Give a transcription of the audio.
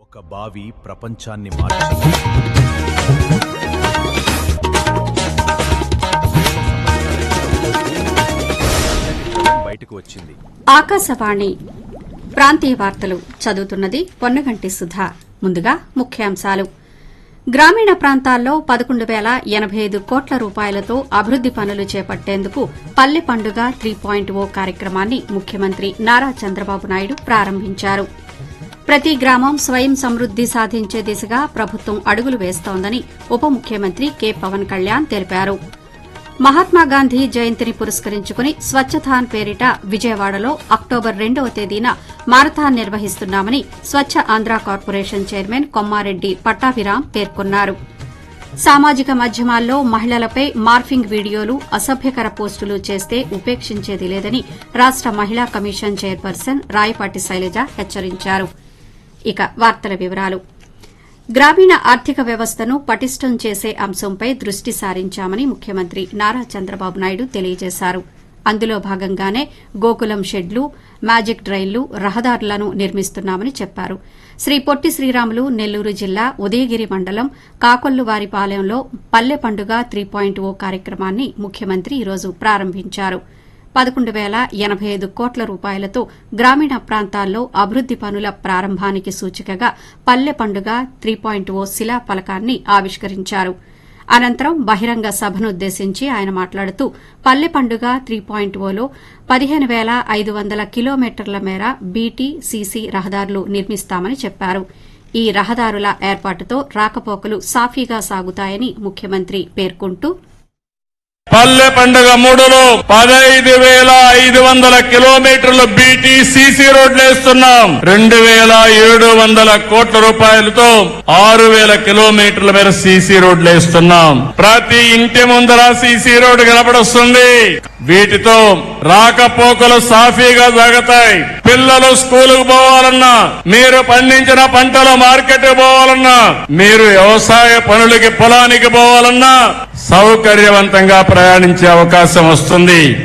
ఒక బావి ప్రపంచాన్ని మార్చింది బయటకు వచ్చింది ఆకాశవాణి ప్రాంతీయ వార్తలు చదువుతున్నది పొన్నగంటి సుధా ముందుగా ముఖ్యాంశాలు గ్రామీణ ప్రాంతాల్లో పదకొండు వేల ఎనబై ఐదు కోట్ల రూపాయలతో అభివృద్ది పనులు చేపట్టేందుకు పల్లె పండుగ త్రీ పాయింట్ ఓ కార్యక్రమాన్ని ముఖ్యమంత్రి నారా చంద్రబాబు నాయుడు ప్రారంభించారు ప్రతి గ్రామం స్వయం సమృద్ది సాధించే దిశగా ప్రభుత్వం అడుగులు వేస్తోందని ఉప ముఖ్యమంత్రి కె పవన్ కళ్యాణ్ తెలిపారు మహాత్మాగాంధీ జయంతిని పురస్కరించుకుని స్వచ్ఛథాన్ పేరిట విజయవాడలో అక్టోబర్ రెండవ తేదీన మారథాన్ నిర్వహిస్తున్నామని స్వచ్ఛ ఆంధ్ర కార్పొరేషన్ చైర్మన్ కొమ్మారెడ్డి పట్టాభిరాం పేర్కొన్నారు సామాజిక మాధ్యమాల్లో మహిళలపై మార్ఫింగ్ వీడియోలు అసభ్యకర పోస్టులు చేస్తే ఉపేక్షించేది లేదని రాష్ట మహిళా కమిషన్ చైర్పర్సన్ రాయపాటి శైలజ హెచ్చరించారు ఇక వార్తల వివరాలు గ్రామీణ ఆర్థిక వ్యవస్థను పటిష్టం చేసే అంశంపై దృష్టి సారించామని ముఖ్యమంత్రి నారా చంద్రబాబు నాయుడు తెలియజేశారు అందులో భాగంగానే గోకులం షెడ్లు మ్యాజిక్ డ్రైన్లు రహదారులను నిర్మిస్తున్నామని చెప్పారు శ్రీ పొట్టి శ్రీరాములు నెల్లూరు జిల్లా ఉదయగిరి మండలం కాకొల్లువారిపాలెంలో పల్లె పండుగ త్రీ పాయింట్ ఓ కార్యక్రమాన్ని ముఖ్యమంత్రి ఈరోజు ప్రారంభించారు పదకొండు వేల ఎనబై ఐదు కోట్ల రూపాయలతో గ్రామీణ ప్రాంతాల్లో అభివృద్ది పనుల ప్రారంభానికి సూచికగా పల్లె పండుగ త్రీ పాయింట్ ఓ శిలా ఫలకాన్ని ఆవిష్కరించారు అనంతరం బహిరంగ సభనుద్దేశించి ఆయన మాట్లాడుతూ పల్లె పండుగ త్రీ పాయింట్ ఓలో పదిహేను వేల ఐదు వందల కిలోమీటర్ల మేర బీటీ సీసీ రహదారులు నిర్మిస్తామని చెప్పారు ఈ రహదారుల ఏర్పాటుతో రాకపోకలు సాఫీగా సాగుతాయని ముఖ్యమంత్రి పేర్కొంటూ పల్లె పండుగ మూడులో పదహైదు వేల ఐదు వందల కిలోమీటర్లు బీటీ సీసీ రోడ్లు వేస్తున్నాం రెండు వేల ఏడు వందల కోట్ల రూపాయలతో ఆరు వేల కిలోమీటర్ల మేర సీసీ రోడ్లు వేస్తున్నాం ప్రతి ఇంటి ముందర సీసీ రోడ్డు కనపడొస్తుంది వీటితో రాకపోకలు సాఫీగా సాగుతాయి పిల్లలు స్కూలుకు పోవాలన్నా మీరు పండించిన పంటలు మార్కెట్ పోవాలన్నా మీరు వ్యవసాయ పనులకి పొలానికి పోవాలన్నా సౌకర్యవంతంగా ప్రయాణించే అవకాశం వస్తుంది